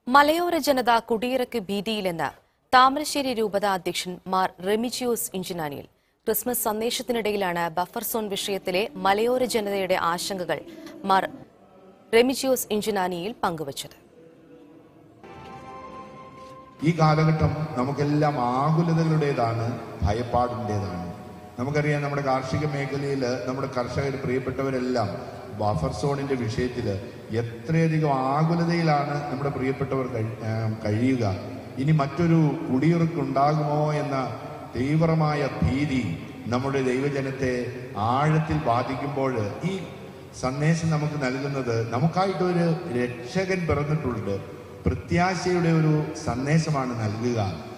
മലയോര ജനത കുടിയിറക്ക് ഭീതിയിലെന്ന് താമരശ്ശേരി രൂപത അധ്യക്ഷൻ മാർ റെമിജിയോസ് ഇഞ്ചിനാനിയിൽ ക്രിസ്മസ് സന്ദേശത്തിനിടയിലാണ് ബഫർ സോൺ വിഷയത്തിലെ മലയോര ജനതയുടെ ആശങ്കകൾ മാർ റെമിജിയോസ് ഇഞ്ചിനാനിയിൽ പങ്കുവച്ചത് ഈ കാലഘട്ടം നമുക്കെല്ലാം ആകുലതകളുടേതാണ് ഭയപ്പാടിൻ്റെതാണ് നമുക്കറിയാം നമ്മുടെ കാർഷിക മേഖലയിൽ നമ്മുടെ കർഷകർ പ്രിയപ്പെട്ടവരെല്ലാം ബഫർ സോണിന്റെ വിഷയത്തിൽ എത്രയധികം ആകുലതയിലാണ് നമ്മുടെ പ്രിയപ്പെട്ടവർ കഴി- ആ, കഴിയുക ഇനി മറ്റൊരു കുടിയിറക്കുണ്ടാകുമോ എന്ന തീവ്രമായ ഭീതി നമ്മുടെ ദൈവജനത്തെ ആഴത്തിൽ ബാധിക്കുമ്പോൾ ഈ സന്ദേശം നമുക്ക് നൽകുന്നത് നമുക്കായിട്ടൊരു രക്ഷകൻ പിറന്നിട്ടുണ്ട് പ്രത്യാശയുടെ ഒരു സന്ദേശമാണ് നൽകുക